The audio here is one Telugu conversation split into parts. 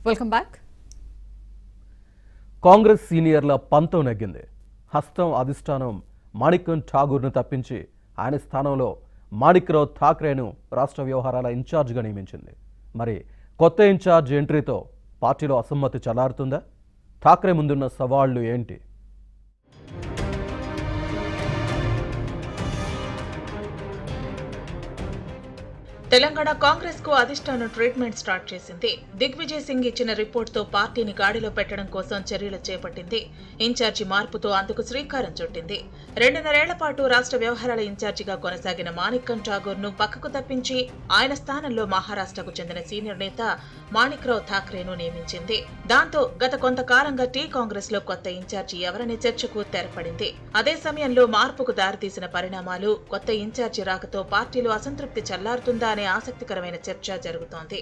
వెల్కమ్ బ్యాక్ కాంగ్రెస్ సీనియర్ల పంతం నెగ్గింది హస్తం అధిష్టానం మాణిక్యం ఠాగూర్ను తప్పించి ఆయన స్థానంలో మాణిక్రావు ఠాక్రేను రాష్ట్ర వ్యవహారాల ఇన్ఛార్జిగా నియమించింది మరి కొత్త ఇన్ఛార్జ్ ఎంట్రీతో పార్టీలో అసమ్మతి చల్లారుతుందా ఠాక్రే ముందున్న సవాళ్లు ఏంటి తెలంగాణ కాంగ్రెస్ కు అధిష్టానం ట్రీట్మెంట్ స్టార్ట్ చేసింది దిగ్విజయ్ సింగ్ ఇచ్చిన రిపోర్ట్ తో పార్టీని గాడిలో పెట్టడం కోసం చర్యలు చేపట్టింది ఇన్ఛార్జి మార్పుతో అందుకు శ్రీకారం చుట్టింది రెండున్నరేళ్ల పాటు రాష్ట్ర వ్యవహారాల ఇన్ఛార్జిగా కొనసాగిన మాణిక్కం ఠాగూర్ ను పక్కకు తప్పించి ఆయన స్థానంలో మహారాష్ట్రకు చెందిన సీనియర్ నేత మాణిక్రావు ఠాక్రేను నియమించింది దాంతో గత కొంతకాలంగా టీ కాంగ్రెస్ లో కొత్త ఇన్ఛార్జి ఎవరనే చర్చకు తెరపడింది అదే సమయంలో మార్పుకు దారితీసిన పరిణామాలు కొత్త ఇన్ఛార్జి రాకతో పార్టీలో అసంతృప్తి చల్లారుతుందా అనే ఆసక్తికరమైన చర్చ జరుగుతోంది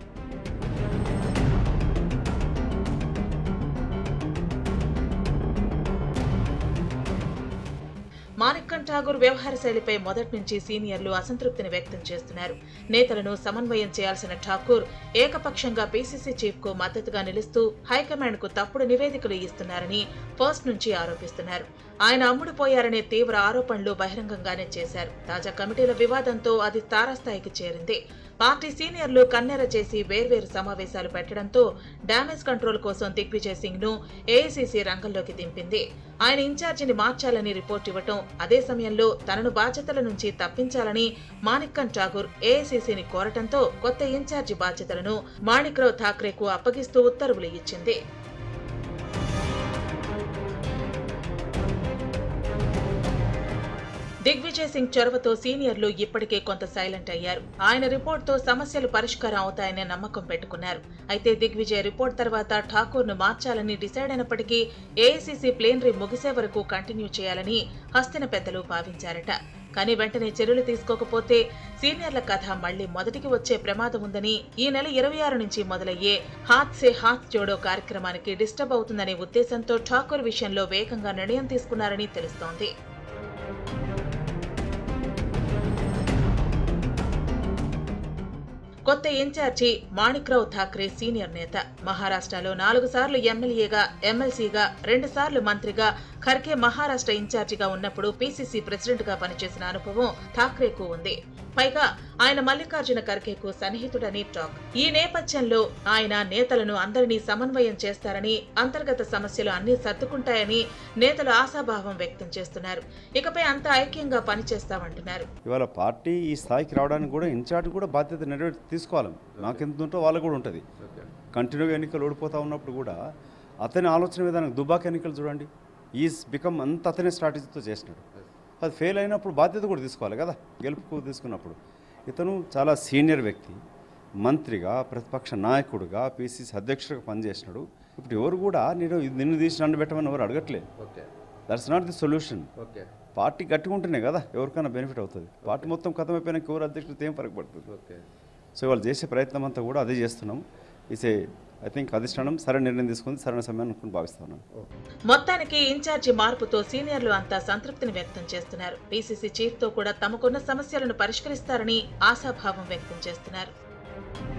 మాణిక్కం ఠాగూర్ వ్యవహార శైలిపై మొదటి నుంచి సీనియర్లు అసంతృప్తిని వ్యక్తం చేస్తున్నారు నేతలను సమన్వయం చేయాల్సిన ఠాకూర్ ఏకపక్షంగా పీసీసీ చీఫ్ కు మద్దతుగా నిలుస్తూ హైకమాండ్ కు తప్పుడు నివేదికలు ఇస్తున్నారని ఫస్ట్ నుంచి ఆరోపిస్తున్నారు ఆయన అమ్ముడుపోయారనే తీవ్ర ఆరోపణలు బహిరంగంగానే చేశారు తాజా కమిటీల వివాదంతో అది తారాస్థాయికి చేరింది పార్టీ సీనియర్లు కన్నెర చేసి వేర్వేరు సమావేశాలు పెట్టడంతో డ్యామేజ్ కంట్రోల్ కోసం దిగ్విజయ్ సింగ్ ను ఏఐసీసీ రంగంలోకి దింపింది ఆయన ఇన్ఛార్జిని మార్చాలని రిపోర్ట్ ఇవ్వటం అదే సమయంలో తనను బాధ్యతల నుంచి తప్పించాలని మాణిక్కన్ ఠాగూర్ ఏఐసీసీని కోరటంతో కొత్త ఇన్ఛార్జి బాధ్యతలను మాణిక్రావు ఠాక్రేకు అప్పగిస్తూ ఉత్తర్వులు ఇచ్చింది దిగ్విజయ్ సింగ్ చొరవతో సీనియర్లు ఇప్పటికే కొంత సైలెంట్ అయ్యారు ఆయన రిపోర్ట్తో సమస్యలు పరిష్కారం అవుతాయనే నమ్మకం పెట్టుకున్నారు అయితే దిగ్విజయ్ రిపోర్ట్ తర్వాత ఠాకూర్ ను మార్చాలని డిసైడ్ అయినప్పటికీ ఏఐసీసీ ప్లేనరీ ముగిసే వరకు కంటిన్యూ చేయాలని హస్తిన పెద్దలు భావించారట కానీ వెంటనే చర్యలు తీసుకోకపోతే సీనియర్ల కథ మళ్లీ మొదటికి వచ్చే ప్రమాదం ఉందని ఈ నెల ఇరవై ఆరు నుంచి మొదలయ్యే హాత్ సే హాత్ జోడో కార్యక్రమానికి డిస్టర్బ్ అవుతుందనే ఉద్దేశంతో ఠాకూర్ విషయంలో వేగంగా నిర్ణయం తీసుకున్నారని తెలుస్తోంది కొత్త ఇన్ఛార్జి మాణిక్రావు ఠాక్రే సీనియర్ నేత మహారాష్ట్రలో నాలుగు సార్లు ఎమ్మెల్యేగా ఎమ్మెల్సీగా రెండు సార్లు మంత్రిగా ఖర్గే మహారాష్ట్ర ఇన్ఛార్జిగా ఉన్నప్పుడు పీసీసీ ప్రెసిడెంట్ గా పనిచేసిన అనుభవం ఠాక్రేకు ఉంది పైగా ఆయన మల్లికార్జున ఖర్గేకు సన్నిహితుడని టాక్ ఈ నేపథ్యంలో ఆయన నేతలను అందరినీ సమన్వయం చేస్తారని అంతర్గత సమస్యలు అన్ని సర్దుకుంటాయని నేతలు ఆశాభావం వ్యక్తం చేస్తున్నారు ఇకపై అంతా ఐక్యంగా పనిచేస్తామంటున్నారు ఇవాళ పార్టీ ఈ స్థాయికి రావడానికి కూడా ఇన్ఛార్జ్ కూడా బాధ్యత నెరవేర్చి తీసుకోవాలి నాకెంత ఉంటో వాళ్ళకు కూడా ఉంటుంది కంటిన్యూగా ఎన్నికలు ఓడిపోతూ ఉన్నప్పుడు కూడా అతని ఆలోచన విధానం దుబాక్ ఎన్నికలు చూడండి ఈజ్ బికమ్ అంత అతనే స్ట్రాటజీతో చేసినాడు అది ఫెయిల్ అయినప్పుడు బాధ్యత కూడా తీసుకోవాలి కదా గెలుపుకు తీసుకున్నప్పుడు ఇతను చాలా సీనియర్ వ్యక్తి మంత్రిగా ప్రతిపక్ష నాయకుడిగా పిసిసి అధ్యక్షుడిగా పనిచేసినాడు ఇప్పుడు ఎవరు కూడా నేను నిన్ను తీసి నన్ను పెట్టమని ఎవరు అడగట్లేదు that's not the solution party గట్టిగా ఉంటేనే కదా ఎవరికైనా బెనిఫిట్ అవుతుంది పార్టీ మొత్తం ఖతం అయిపోయినాక ఎవరు అధ్యక్షుడితో ఏం ఫరక పడుతుంది సో వాళ్ళు చేసే ప్రయత్నం అంతా కూడా అదే చేస్తున్నాం ఇసే ఐ థింక్ అధిష్టానం సరైన నిర్ణయం తీసుకుంది సరైన సమయం అనుకుని భావిస్తున్నాను మొత్తానికి ఇన్ఛార్జి మార్పుతో సీనియర్లు అంతా సంతృప్తిని వ్యక్తం చేస్తున్నారు పీసీసీ చీఫ్ తో కూడా తమకున్న సమస్యలను పరిష్కరిస్తారని ఆశాభావం వ్యక్తం చేస్తున్నారు